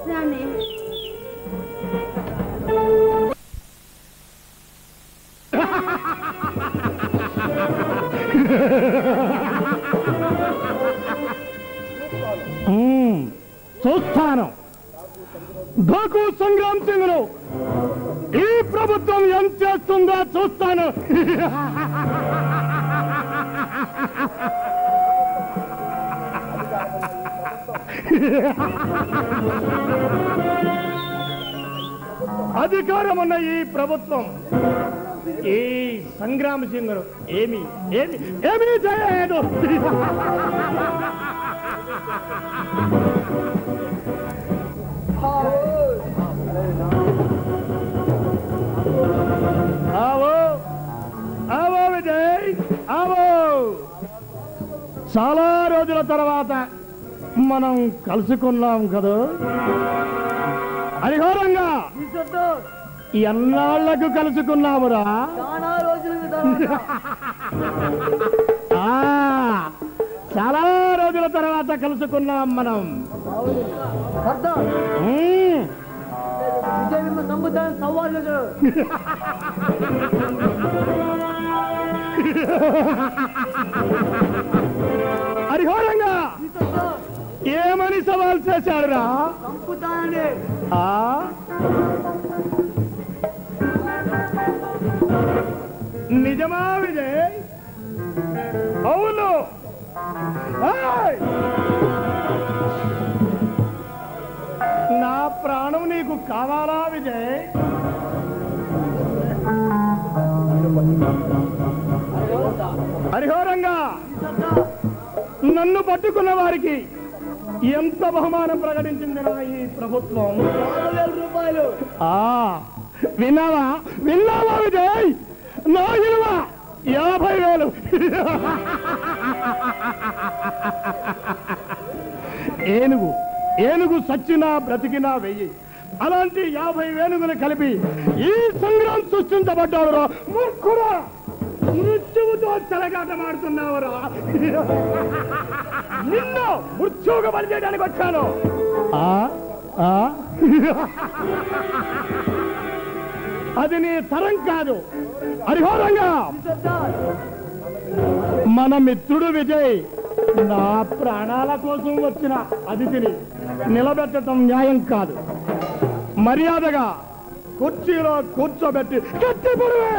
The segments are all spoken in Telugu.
రాణి మ్మ్. చూస్తాను ఢాకు సంగ్రామ్ సింగ్ ను ఈ ప్రభుత్వం ఏం చేస్తుందో చూస్తాను అధికారం ఉన్న ఈ ప్రభుత్వం ఈ సంగ్రామ్ సింగ్ ను ఏమి ఏమి ఏమీ చేయలేదు ఆవో ఆవో విజయ్ ఆవో చాలా రోజుల తర్వాత మనం కలుసుకున్నాం కదా హరిహోరంగా ఎన్నాళ్లకు కలుసుకున్నామురా చాలా రోజుల తర్వాత ఆ, చాలా రోజుల తర్వాత కలుసుకున్నాం మనం సర్దార్ మ్మ్. విజయ్ మిమ్మల్ని నమ్ముతాను సవాల్ చేశాడు హరిహోరంగా సర్దార్ ఏమని సవాల్ చేశాడురా చంపుతానండి ఆ నిజమా విజయ్ అవును ఏయ్! నా ప్రాణం నీకు కావాలా విజయ్ హరిహోరంగా నన్ను పట్టుకున్న వారికి ఎంత బహుమానం ప్రకటించింది నా ఈ ప్రభుత్వం యాభై వేల రూపాయలు ఆ విన్నావా విన్నావా విజయ్ నా విలువ యాభై వేలు ఏనుగు ఏనుగు సచ్చినా బ్రతికినా వెయ్యి అలాంటి యాభై వేనుగులు కలిపి ఈ సంగ్రామం సృష్టించబడ్డావురా మూర్ఖుడా మృత్యువుతో చెలగాటమాడుతున్నావురా నిన్ను మృత్యువుగా బలి చేయడానికి వచ్చాను ఆ ఆ అది నీ తరం కాదు హరిహోరంగా సర్దార్ మన మిత్రుడు విజయ్ నా ప్రాణాల కోసం వచ్చిన అతిథిని నిలబెట్టడం న్యాయం కాదు మర్యాదగా కుర్చీలో కూర్చోబెట్టి కట్టి పొడివే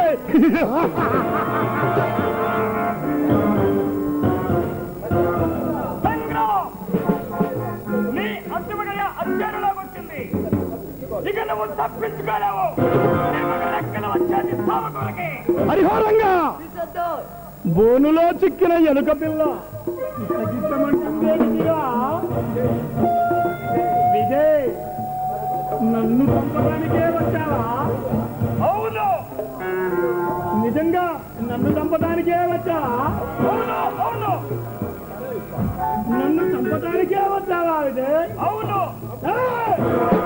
నీ అంతిమగయ అత్యారులోకి వచ్చింది ఇక నువ్వు తప్పించుకోలేవు నీ మగ లెక్కన వచ్చేది స్థావకులకి హరిహోరంగా సర్దార్ బోనులో చిక్కిన ఎలుక పిల్ల ఇసగిచ్చమంటుందేమిటిరా? విజయ్ నన్ను చంపడానికే వచ్చావా అవును నిజంగా నన్ను చంపడానికే వచ్చావా అవును అవును నన్ను చంపడానికే వచ్చావా విజయ్ అవును ఏయ్!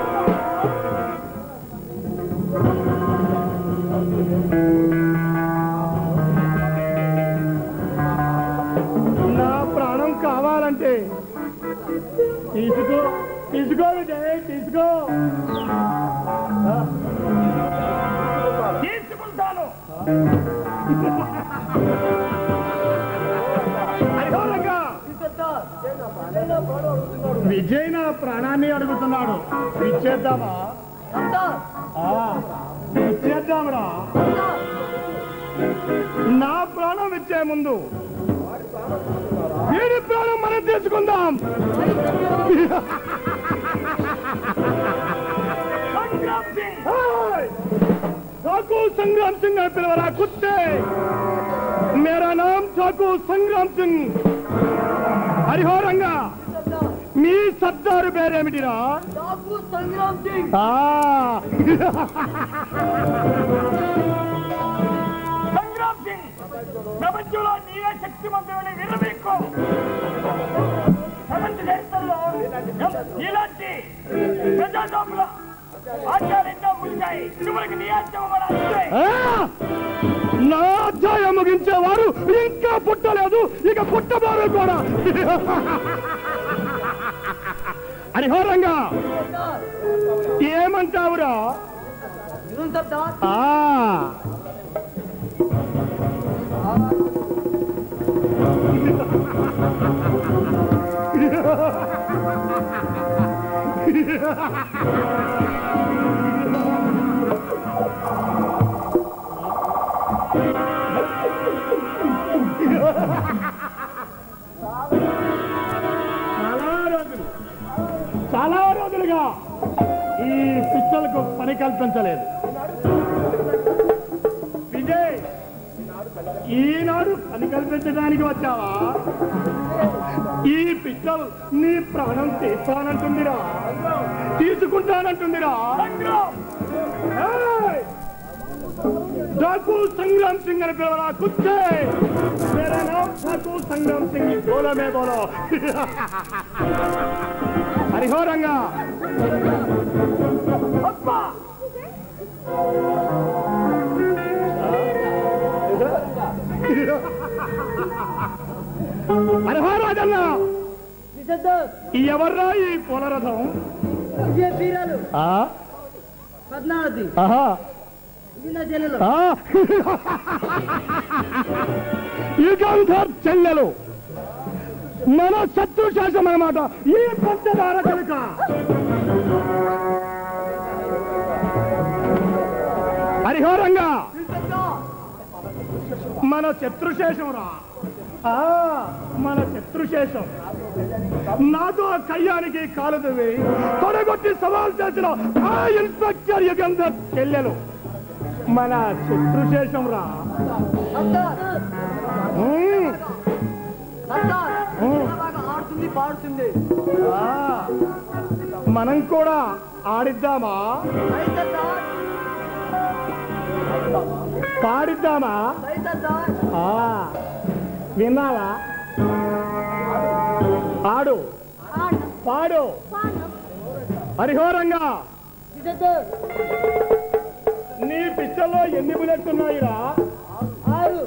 నా ప్రాణం కావాలంటే తీసుకో తీసుకో విజయ్ తీసుకో ఆ, తీసుకుంటాను హరిహోరంగా, సర్దార్ విజయ్ నా ప్రాణాన్ని అడుగుతున్నాడు ఇచ్చేద్దామా సర్దార్ ఆ, ఇచ్చేద్దాంరా సర్దార్ నా ప్రాణం ఇచ్చే ముందు వీడి ప్రాణం మనం తీసుకుందాం సంగ్రామ్ సింగ్ ఏయ్! చాకు సంగ్రామ్ సింగ్ అని పిలవరా కుత్తే మేరా నామ్ చాకు సంగ్రామ్ సింగ్ హరిహోరంగా సర్దార్ మీ సర్దారు పేరేమిటిరా డాకు సంగ్రామ్ సింగ్ ఆ సంగ్రామ్ సింగ్ ప్రపంచంలో నీవే శక్తివంతులని విరవీక్కో ప్రపంచ దేశాల్లో ఇలాంటి ప్రజాస్వాముల ఆచార్యంగా ముగిశాయి చివరికి నీ ఆచారం కూడా అంతే ఆ! నా అధ్యాయం ముగించేవారు ఇంకా పుట్టలేదు ఇక పుట్టబారు కూడా హరిహోరంగా సర్దార్ విను సర్దార్ ఆ చాలా రోజులు చాలా రోజులుగా ఈ పిచ్చలకు పని కల్పించలేదు విజయ్ ఈనాడు పని కల్పించడానికి వచ్చావా ఈ పిచ్చల్ నీ ప్రాణం తీస్తానంటుందిరా తీసుకుంటానంటుందిరా ఏయ్! డాకు సంగ్రామ్ సింగ్ అని పిలవరా కుచ్చే మేరా నామ్ డాకు సంగ్రామ్ సింగ్ బోలో మే బోలో హరిహోరంగా హరిహోరాజన్న సర్దార్ ఎవర్రా ఈ పూలరథం విజయ వీరాలు ఆ పద్మావతి ఆహా ఇది నా చెల్లెలు ఆ యుగంధర్ చెల్లెలు మన శత్రు శాసనం అన్నమాట ఈ పంచదార కనుక హరిహోరంగా సర్దార్ మన శత్రుశేషం రా ఆ, మన శత్రుశేషం నాతో కయ్యానికి కాలుతుంది తొడగొట్టి సవాల్ చేసిన ఆ ఇన్స్పెక్టర్ యుగంధర్ చెల్లెలు మన శత్రుశేషం రా సర్దార్ ఉమ్. సర్దార్ ఓ. బాగా ఆడుతుంది పాడుతుంది ఆ, మనం కూడా ఆడిద్దామా సై సర్దార్ పాడిద్దామా సై సర్దార్ ఆ, విన్నావా ఆడు పాడు హరిహోరంగా సర్దార్ నీ పిచ్చల్లో ఎన్ని బుల్లెట్స్ ఉన్నాయిరా ఆరు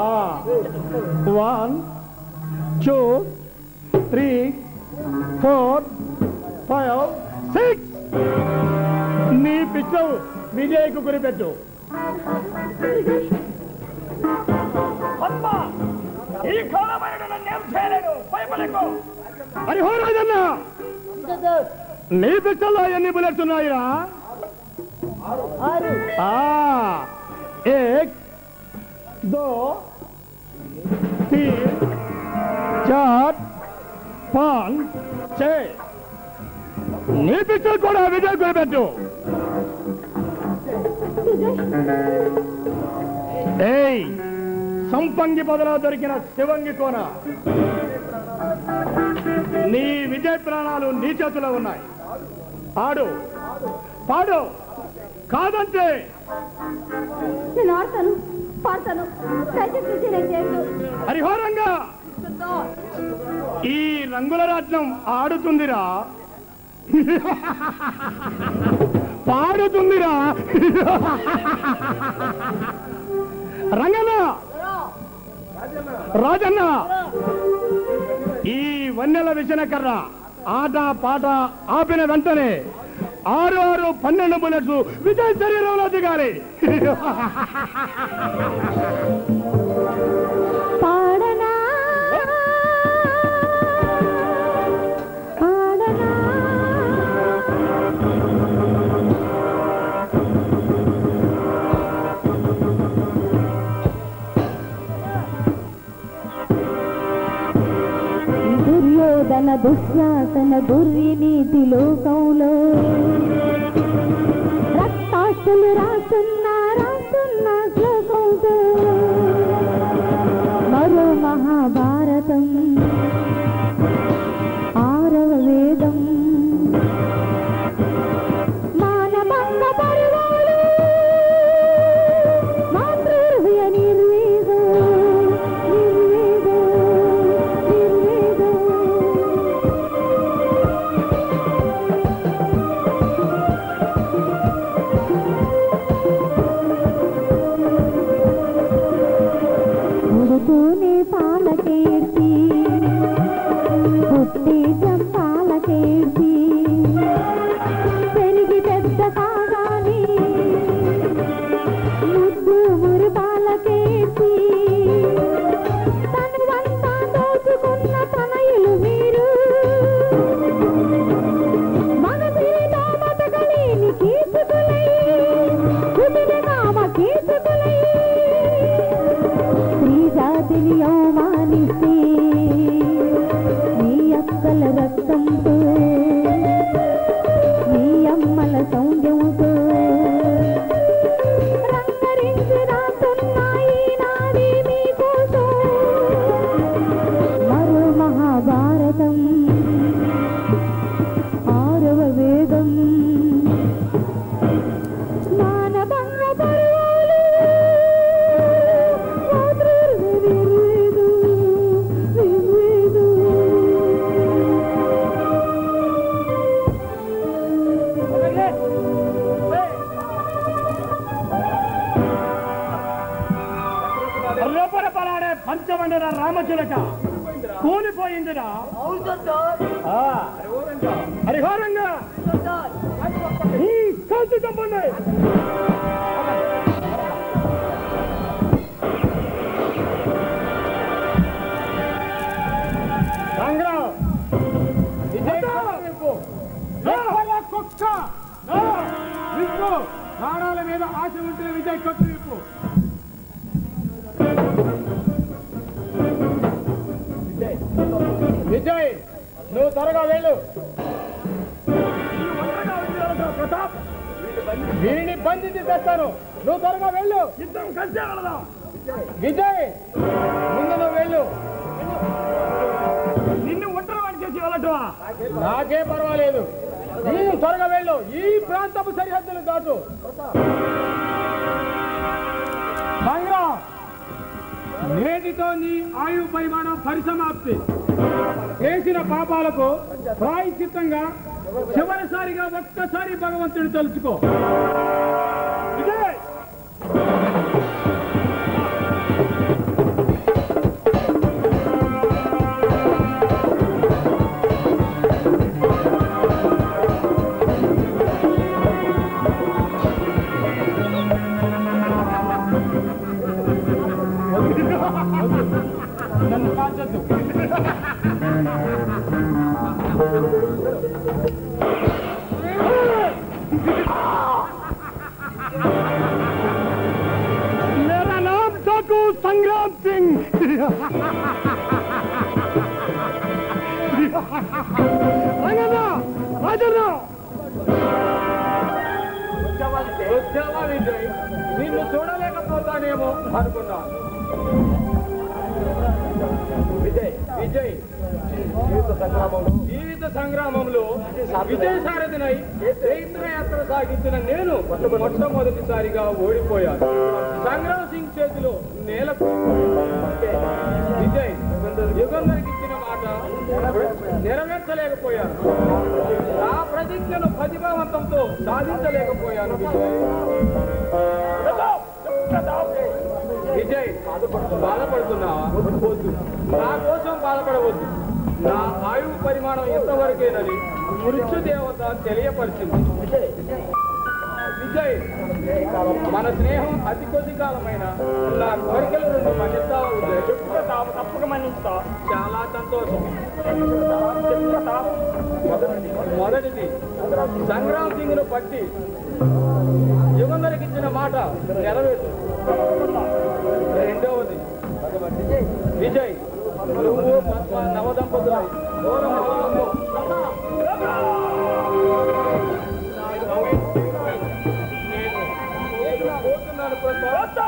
one two three four five six నీ పిచ్చవు విజయ్కు గురిపెట్టు పద్మ ఈ కాలమైన నన్నేం చేయలేడు భయపడకు హరిహోరాజన్న సర్దార్ నీ పిచ్చల్లో ఎన్ని బుల్లెట్స్ ఉన్నాయిరా ఆరు ఆ एक दो तीन चार पाँच छः నీ పిక్చర్ కూడా విజయ్ గురిపెట్టు ఏయ్ సంపంగి పొదలో దొరికిన శివంగి కోన నీ విజయ్ ప్రాణాలు నీ చేతిలో ఉన్నాయి ఆడు పాడు కాదంటే నేను ఆడతాను పాడతాను దయచేసి నేను చేయను హరిహోరంగా సర్దార్ ఈ రంగుల రాజ్యం ఆడుతుందిరా పాడుతుందిరా రంగన్న రాజన్న ఈ వన్నెల విజనకర్ర ఆట పాట ఆపిన వెంటనే ఆరు ఆరు పన్నెండు బుల్లెట్స్ విజయ్ శరీరంలో దిగాలి పాడనా పాడనా దుర్యోధన దుశ్శాసన దుర్య నీతి లోకంలో రక్తాస్తులు రాస్తున్నా రాస్తున్నా శ్లోకంతో మరో మహాభారతం ఆరవ వేదం మానభంగ పరువాలు మాతృహృదయ నిర్వేదం నిర్వేదం నిర్వేదం ఉడుతూనే పాలకేర్చి పుట్టి చంపాలకేర్చి పెరిగి పెద్ద కాగాని వండిన రామచిలక కూలిపోయిందిరా అవును సర్దార్ హరిహరంగా సర్దార్ కాల్చి చంపండి సంగ్రామ్ కుక్క విప్పు ప్రాణాల మీద ఆశ ఉంటే విజయ్ కొట్టు విప్పు విజయ్ నువ్వు త్వరగా వెళ్ళు ప్రతాప్ వీడిని బంధించి తెస్తాను నువ్వు త్వరగా వెళ్ళు ఇద్దరం కలిసే వెళదాం విజయ్ ముందు నువ్వు వెళ్ళు నిన్ను ఒంటరి చేసి వెళ్ళటమా నాకే పర్వాలేదు నీవు త్వరగా వెళ్ళు ఈ ప్రాంతపు సరిహద్దులు దాటు సంగ్రామ్ నేటితో నీ ఆయు పరిమాణం పరిసమాప్తి చేసిన పాపాలకు ప్రాయశ్చిత్తంగా చివరిసారిగా ఒక్కసారి భగవంతుడు తలుచుకో విజయ్ నన్ను కాల్చొద్దు मेरा नाम ठाकू संग्राम सिंह రంగన్న రాజన్న వచ్చావా విజయ్ నిన్ను చూడలేకపోతానేమో అనుకున్నాను విజయ్ విజయ్ జీవిత సంగ్రామంలో జీవిత సంగ్రామంలో విజయ సారథినై చైత్ర యాత్ర సాగించిన నేను మొట్టమొదటిసారిగా ఓడిపోయాను సంగ్రామ్ సింగ్ చేతిలో నేల విజయ్ యుగంధరికి ఇచ్చిన మాట నెరవేర్చలేకపోయాను నా ప్రతిజ్ఞను ప్రతిభావంతంతో సాధించలేకపోయాను విజయ్ విజయ్ బాధపడుతున్నావా వద్దు నా కోసం బాధపడవద్దు నా ఆయువు పరిమాణం ఎంతవరకేనని మృత్యు దేవత తెలియపరిచింది విజయ్ మన స్నేహం అతి కొద్ది కాలమైన నా కోరికల నుండి మన్నిస్తావా విజయ్ తప్పక మన్నిస్తా చాలా సంతోషం మొదటిది సంగ్రామ్ సింగ్ ను పట్టి యుగంధరికి ఇచ్చిన మాట నెరవేర్చు రెండవది విజయ్ నువ్వు పద్మ నవదంపతులై దూరం అవ్వకు. నేను పోతున్నాను ప్రతాప్.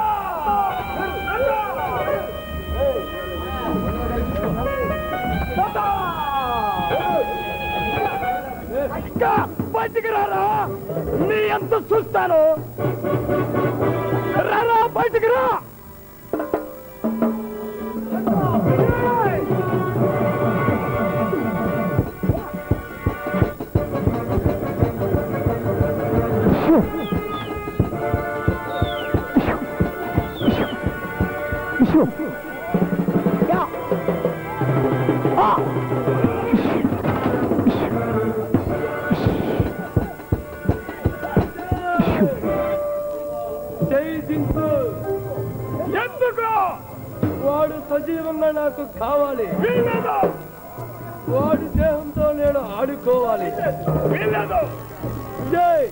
బయటికి రారా నీ ఎంత చూస్తాను రారా బయటికి రా ఎందుకు వాడు సజీవంగా నాకు కావాలి వీల్లేదు వాడి దేహంతో నేను ఆడుకోవాలి వీల్లేదు జై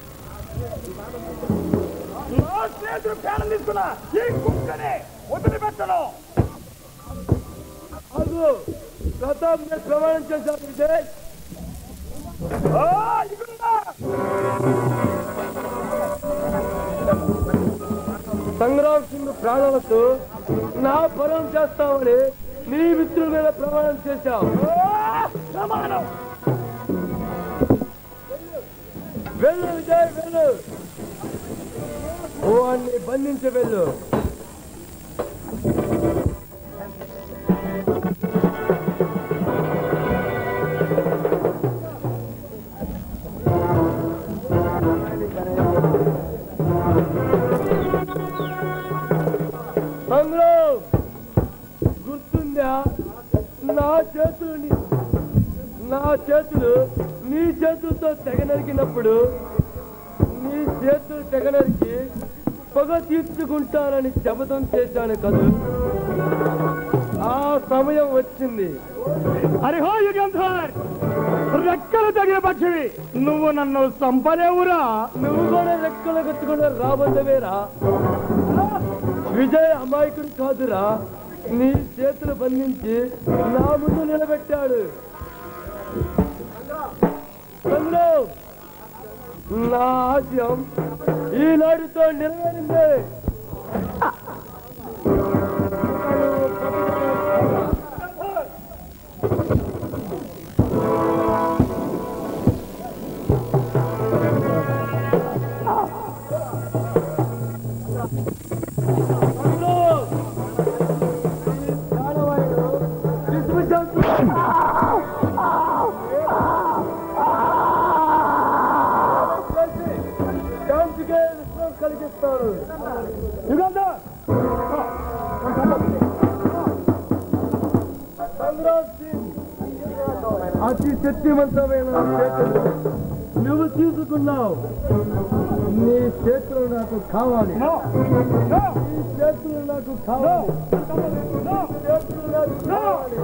నా స్నేహితుడు ప్రాణం తీసుకున్నా ఈ కుక్కనే వదిలిపెట్టను అదు ప్రతాప్ మీద ప్రమాణం చేశాను విజయ్ ఆ, ఇగుండా. సంగ్రామ్ సింగ్ ప్రాణాలతో నా పరం చేస్తామని నీ మిత్రుల మీద ప్రమాణం చేశావు ఆ, ప్రమాణం వెళ్ళు విజయ్ వెళ్ళు వాడిని బంధించి వెళ్ళు సంగ్రామ్ చేతులు నీ చేతులతో తెగ నరికినప్పుడు నీ చేతులు తెగ నరికి పొగ తీర్చుకుంటానని శపథం చేశాను కదూ ఆ సమయం వచ్చింది హరిహో యుగంధర్ రెక్కలు తగిన పక్షివి నువ్వు నన్ను సంపలేవురా నువ్వు కూడా రెక్కలు కట్టుకున్న రాబందవేరా విజయ్ అమాయకుడు కాదురా నీ చేతులు బంధించి నా ముందు నిలబెట్టాడు చంద్రు, నా ఆశయం ఈనాటితో నెరవేరింది చంద్రు, ఈ ప్రాణవాయువు విశ్వశాంతి శాంతికే విశ్వం కలిగిస్తాడు యుగంధర్ సంగ్రామ్ సింగ్ అతి శక్తివంతమైన చేతులు నువ్వు తీసుకున్నావు నీ చేతులు నాకు కావాలి నో నో నీ చేతులు నాకు కావాలి నో చేతులు నాకు కావాలి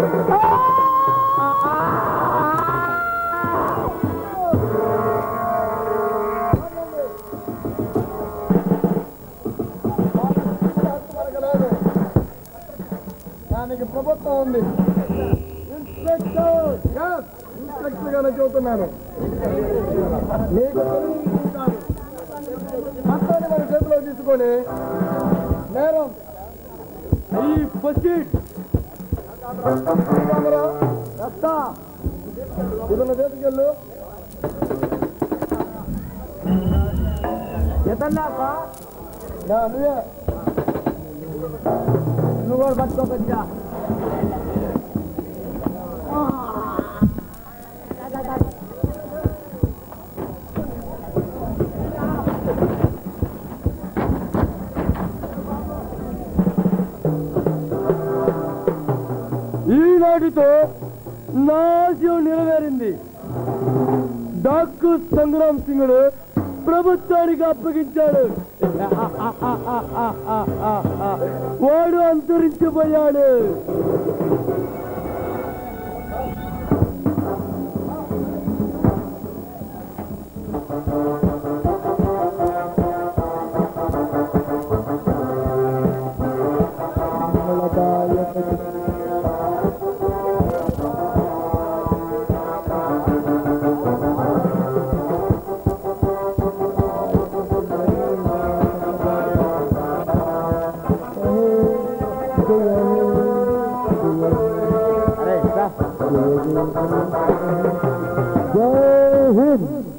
దానికి ప్రభుత్వం ఉంది ఇన్స్పెక్టర్ ఇన్స్పెక్టర్ గానే చెబుతున్నాను మీకు తెలియదు కాదు. మొత్తాన్ని మన చేతిలో తీసుకొని నేరం ఈ పసిట్ ఇతను చేతికెళ్ళు నా నువ్వే నువ్వు కూడా పట్టుకోకొచ్చా ఈనాటితో నా ఆశయం నెరవేరింది డాక్కు సంగ్రామ్ సింగుడు ప్రభుత్వానికి అప్పగించాడు వాడు అంతరించిపోయాడు జై హింద్